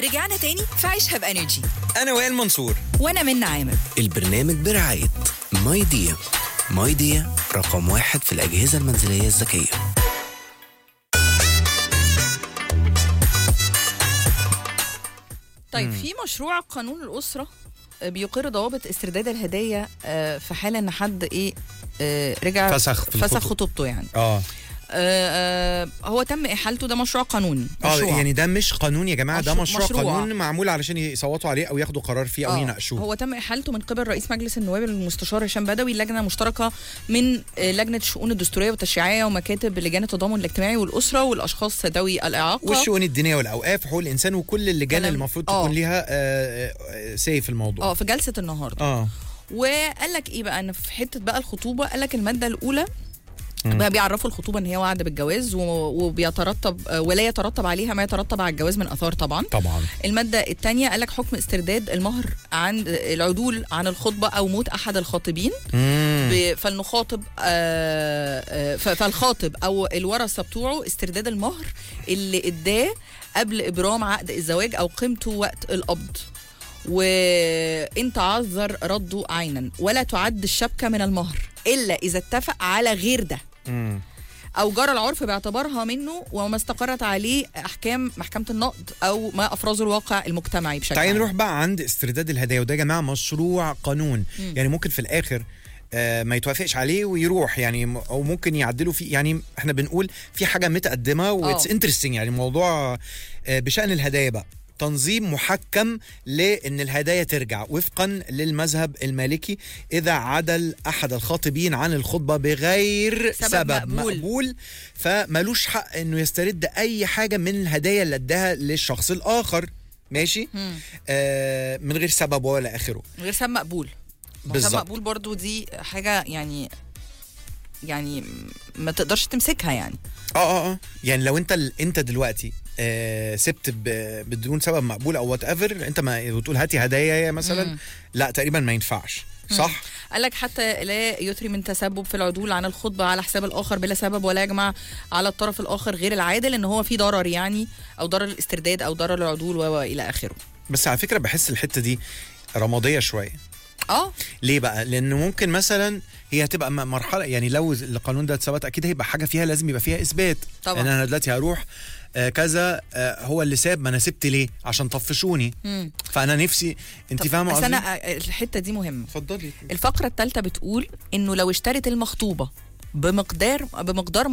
رجعنا تاني في عيشها بانرجي انا وائل منصور وانا من عامر البرنامج برعاية ماي ديا ماي ديا رقم واحد في الأجهزة المنزلية الذكية طيب في مشروع قانون الأسرة آه، بيقر ضوابط استرداد الهدايا آه، في حال ان حد ايه آه، رجع فسخ في فسخ الخطوب. خطوبته يعني اه آه، آه، هو تم احالته ده مشروع قانوني اه مشروع. يعني ده مش قانون يا جماعه ده مشروع- مشروع, مشروع. قانون معمول علشان يصوتوا عليه او ياخدوا قرار فيه او آه، يناقشوه هو تم احالته من قبل رئيس مجلس النواب المستشار هشام بدوي لجنه مشتركه من آه، لجنه الشؤون الدستوريه والتشريعيه ومكاتب لجان التضامن الاجتماعي والاسره والاشخاص ذوي الاعاقه والشؤون الدينيه والاوقاف وحقوق الانسان وكل اللجان كلام- اللي المفروض آه. تكون ليها آه، آه، سي في الموضوع اه في جلسه النهارده اه وقال لك ايه بقى ان في حته بقى الخطوبه قال لك الماده الاولى مم. بقى بيعرفوا الخطوبه ان هي وعد بالجواز و- وبيترتب آه، ولا يترتب عليها ما يترتب على الجواز من اثار طبعا طبعا الماده الثانيه قال لك حكم استرداد المهر عن العدول عن الخطبه او موت احد الخاطبين مم. ب- فالمخاطب آه، آه، ف- فالخاطب او الورثه بتوعه استرداد المهر اللي اداه قبل ابرام عقد الزواج او قيمته وقت القبض وان تعذر رده عينا ولا تعد الشبكه من المهر الا اذا اتفق على غير ده مم. او جرى العرف باعتبارها منه وما استقرت عليه احكام محكمه النقد او ما افرزه الواقع المجتمعي بشكل تعالي عام. نروح بقى عند استرداد الهدايا وده يا جماعه مشروع قانون مم. يعني ممكن في الاخر آه، ما يتوافقش عليه ويروح يعني م- او ممكن يعدلوا فيه يعني احنا بنقول في حاجه متقدمه واتس آه. انترستنج يعني الموضوع آه، بشان الهدايا بقى تنظيم محكم لان الهدايا ترجع وفقا للمذهب المالكي اذا عدل احد الخاطبين عن الخطبه بغير سبب سبب, مقبول. مقبول فملوش حق انه يسترد اي حاجه من الهدايا اللي اداها للشخص الاخر ماشي مم. آه من غير سبب ولا اخره غير سبب مقبول ما هو سبب بالظبط. مقبول برضو دي حاجه يعني يعني ما تقدرش تمسكها يعني اه اه اه يعني لو انت ال... انت دلوقتي آه سبت ب... بدون سبب مقبول او وات ايفر انت ما وتقول هاتي هدايا مثلا مم. لا تقريبا ما ينفعش صح قال لك حتى لا يثري من تسبب في العدول عن الخطبه على حساب الاخر بلا سبب ولا يجمع على الطرف الاخر غير العادل ان هو في ضرر يعني او ضرر الاسترداد او ضرر العدول و- والى اخره بس على فكره بحس الحته دي رماديه شويه اه ليه بقى لانه ممكن مثلا هي هتبقى م- مرحله يعني لو القانون ده اتثبت اكيد هيبقى حاجه فيها لازم يبقى فيها اثبات طبعا. ان انا دلوقتي هروح آه كذا آه هو اللي ساب ما انا سبت ليه عشان طفشوني مم. فانا نفسي انت طب فاهمه بس قصدي انا آه، الحته دي مهمه اتفضلي الفقره الثالثه بتقول انه لو اشترت المخطوبه بمقدار بمقدار